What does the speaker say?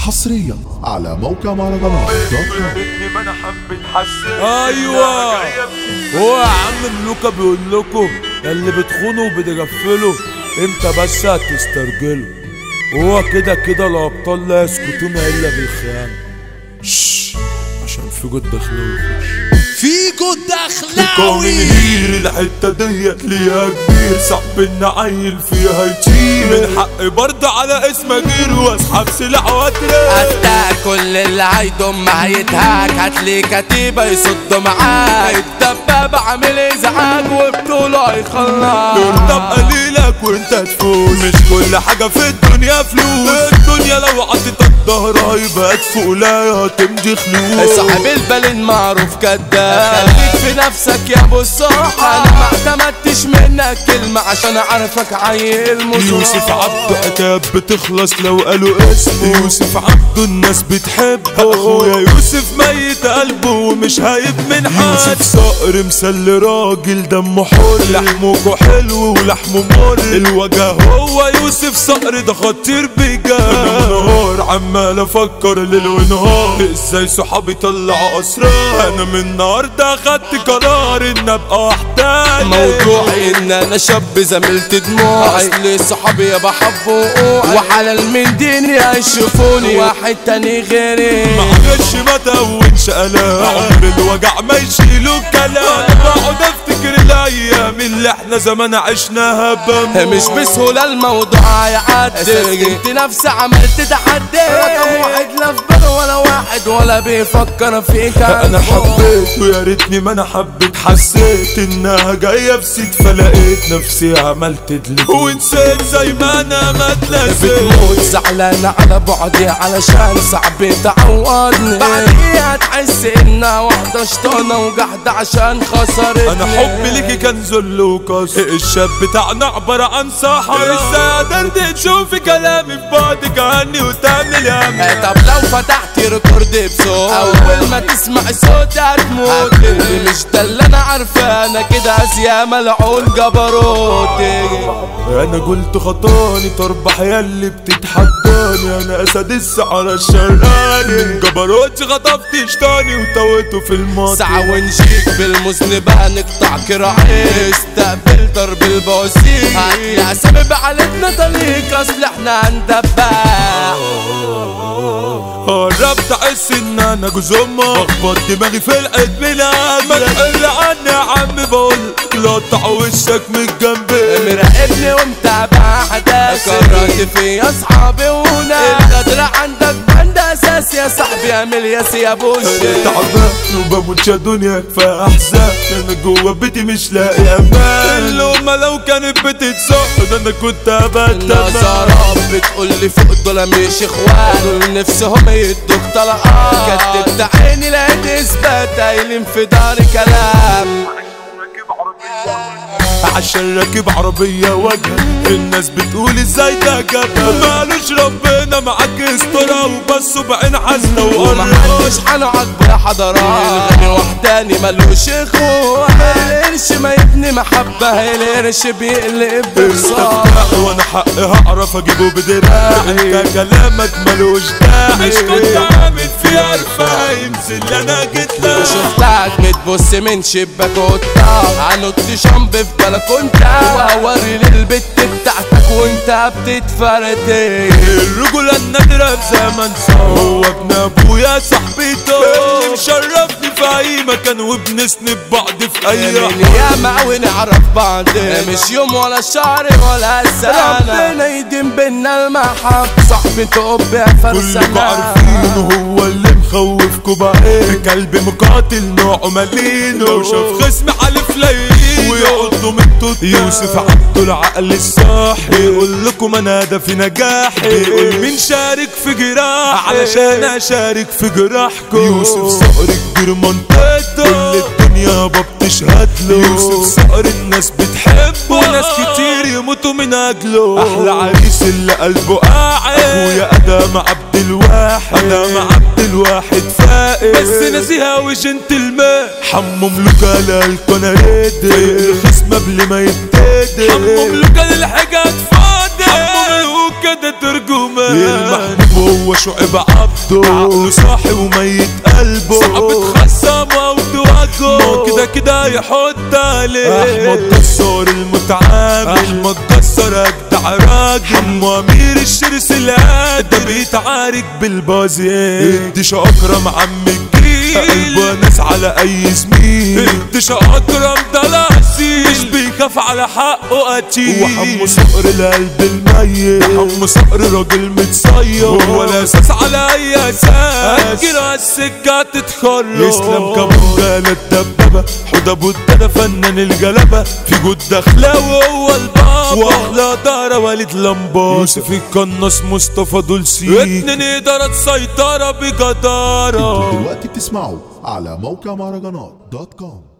حصريا على موقع مهرجانات دوت كوم. ريتني ما انا حبيت حسيت ايوه هو يا عم ملوكا بيقول لكم اللي بتخونوا وبتغفلوا امتى بس هتسترجلوا هو كده كده الابطال لا يسكتون الا بالخيانه شش عشان في جد داخلين فيجو كون الدخلاوي هير الحتة ديت ليها كبير صعب ان عيل فيها يطير من حقي برضه على اسم اجير واسحب سلاح واترك حتى كل اللي هيضم هيتهاك هتلي كتيبة يصد معاك الدبابة عامل ازعاج وبطوله هيخلص طب قليلك وانت تفوز مش كل حاجة في الدنيا فلوس الدنيا لو عطيتك ظهرها يبقى تفوق لا تمضي خلوص صاحب البال معروف كداب خليك في نفسك يا ابو الصراحة انا ما اعتمدتش منك كلمة عشان اعرفك عيل مصر يوسف عبده حكايات بتخلص لو قالوا اسمه يوسف عبده الناس بتحبه اخويا يوسف ميت قلبه ومش هايب من حد يوسف صقر مسل راجل دمه حر لحمه حلو ولحمه مر الوجه هو يوسف صقر ده خطير بجد انا نهار عمال افكر ليل ونهار ازاي صحابي طلعوا اسرار انا من النهارده خدت قرار ان ابقى وحداني موضوعي ان انا شاب زميلت دموعي اصل صحابي يا بحبه وحلال من ديني هيشوفوني واحد تاني غيري معلش ما تهونش انا عمر الوجع ما يشيلوا كلام بقعد افتكر الايام اللي احنا زمان عشناها بموت مش بسهولة الموضوع هيعدي سجنت نفسي عملت تحدي رقم واحد لا في باله ولا واحد ولا بيفكر فيك انا حبيت ويا ريتني ما انا حبيت حسيت انها جايه بسيت فلقيت نفسي عملت دليت ونسيت زي ما انا ما اتلسيت بتموت زعلان على بعدي علشان صعب تعوضني بعديها تحس انها واحدة شطانة وقاعدة عشان خسرتني انا حبي ليكي كان ذل وكسر الشاب بتاعنا عبارة عن صحراء ازاي قدرت تشوفي كلامي في بعدك عني وتعمل هم طب لو فتحت ريكورد بصوت اول ما تسمع صوتي هتموت اللي مش ده اللي انا عارفه انا كده يا ملعون جبروتي انا قلت خطاني تربح ياللي بتتحداني انا اسد السعر الشراني من جبروتي خطفت شطاني وتويته في الماضي ساعة ونجيك بالمذنبة نقطع كراعي استقبل ضرب البوسيك هتلاقي سبب علينا طريق اصل احنا هندبح قربت احس ان انا جوز امك بخبط دماغي في العيد بلاد ما تقل عني يا عم بقول قطع وشك من جنبي مراقبني ومتابع احداثي قررت في اصحابي وناس القدر عندك بند اساس يا صاحبي اعمل يا سي ابو الشيخ تعبان وبموت يا دنيا كفايه احزان انا جوا بيتي مش لاقي امان اللومه لو كانت بتتصق ده انا كنت ابات النظرات بتقول لي فوق دول مش اخوان دول نفسهم يدوك طلقات كدبت عيني لقيت اثبات قايلين في داري كلام عشان راكب عربية وجه الناس بتقول ازاي ده جبهة مالوش ربنا معاك استرا وبس بعين حزنة وقرب ومحدش هنقعد بحضرات الغني وحداني ملوش اخوة القرش ما يبني محبة القرش بيقلب بخسارة استفتاء وانا حقي هعرف اجيبه بدراعي انت كلامك ملوش داعي مش كنت عامل فيها رفاعي انزل انا جيت لك شفتك بتبص من شباك وطاق عنط شامب في بلكونتك وهوري للبت بتاعتك وانت بتتفرتك الرجولة النادرة في زمن صعب هو ابن ابويا صاحبي اللي مشرفني في اي مكان وبنسند بعض في اي من حال ياما ونعرف بعض مش يوم ولا شهر ولا سنة ربنا يديم بينا المحب صاحبي تقب يا كلكوا فرسانة عارفينه هو اللي مخوفكوا بعين كلب مقاتل نوعه ملينه لو شاف خصم حلف ليين ويقعدوا من توت يوسف عبده العقل الصاحي يقول لكم انا ده في نجاحي يقول مين شارك في جراح علشان اشارك في جراحكم يوسف صقر كبير منطقته كل الدنيا يابا بتشهد له يوسف صقر الناس بتحبه وناس كتير يموتوا من اجله احلى عريس اللي قلبه قاعد اخويا ادم عبد الواحد ادم عبد الواحد فائق بس ناسيها وجنتلمان حمو ملوكة للقناة الخصم قبل ما يبتدي حمو ملوكة للحاجات فاضي حمو ملوكة ده ترجمان المحبوب هو شعب عبده عقله صاحي وميت قلبه صعب تخصم او تواجهه كده كده يحط عليه احمد جسار المتعامل احمد جسار اجدع راجل حمو امير الشرس العادل ده بيتعارك بالبازي اديش اكرم عم الجيل قلبه ناس على اي زميل اديش اكرم ده العسيل مش بيخاف على حقه قتيل وحمو صقر القلب الميت حمو صقر راجل متصير هو الاساس على اي اساس اجيله على السكه تتخرج يسلم كمان جاله الدبابه حوده بودة فنان الجلبه في جود دخلاوي هو البابا واحلى دارة والد لمبار يوسف القناص مصطفى دولسي اتنين ادارة سيطرة بجدارة دلوقتي بتسمعوا على موقع مهرجانات دوت كوم